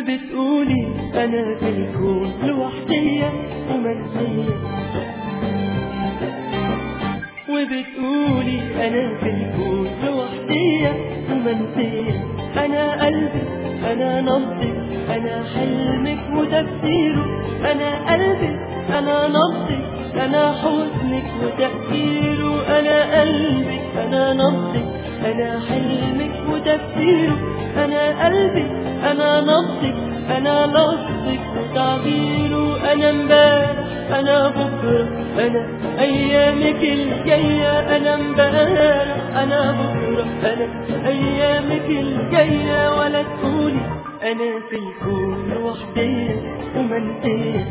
وبتقولي أنا في الكون لوحدية ومنسية وبتقولي أنا في الكون لوحدية ومنسية أنا قلبي أنا نبضي أنا حلمك وتفسيره أنا قلبي أنا نبضي أنا حزنك وتفكيره أنا قلبك أنا نبضي أنا حلمك وتفسيره أنا قلبي أنا نبضك أنا لفظك وتعبيره أنا امبارح أنا بكرة أنا أيامك الجاية أنا امبارح أنا بكرة أنا أيامك الجاية ولا تقولي أنا في الكون لوحدي ومنسية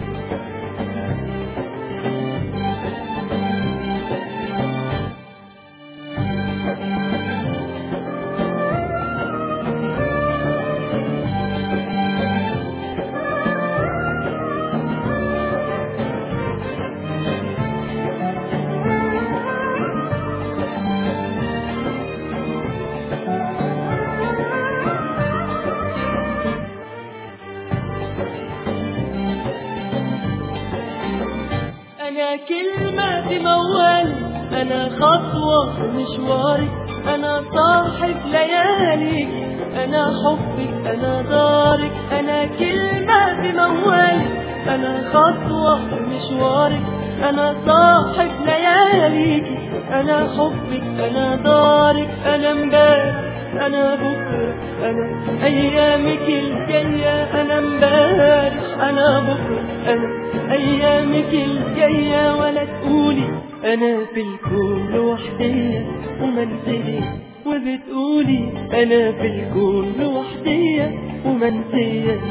أنا كلمة في موالي أنا خطوة في مشواري أنا صاحب ليالي أنا حبك أنا دارك أنا كلمة في موالي أنا خطوة في مشواري أنا صاحب لياليك أنا حبك أنا دارك أنا امبارح أنا بكرة أنا أيامك الجاية أنا امبارح أنا بكرة أنا أيامك الجاية ولا تقولي أنا في الكون لوحدي ومنسية وبتقولي أنا في الكون لوحدي ومنسية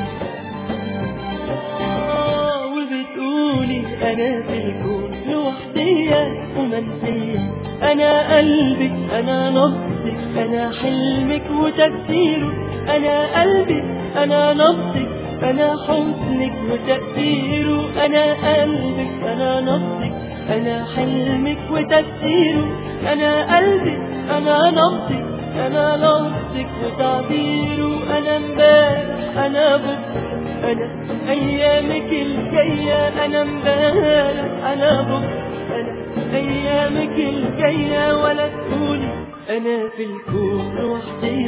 آه، وبتقولي أنا في الكون لوحدي ومنسية أنا قلبك أنا نبضك أنا حلمك وتفسيره أنا قلبك أنا نبضك أنا حزنك وتأثيره أنا قلبك أنا نبضك أنا حلمك وتفسيره أنا قلبك أنا نبضك أنا لفظك وتعبيره أنا امبارح أنا بكرة أنا أيامك الجاية أنا امبارح أنا بكرة أنا أيامك الجاية ولا تقولي أنا في الكون لوحدي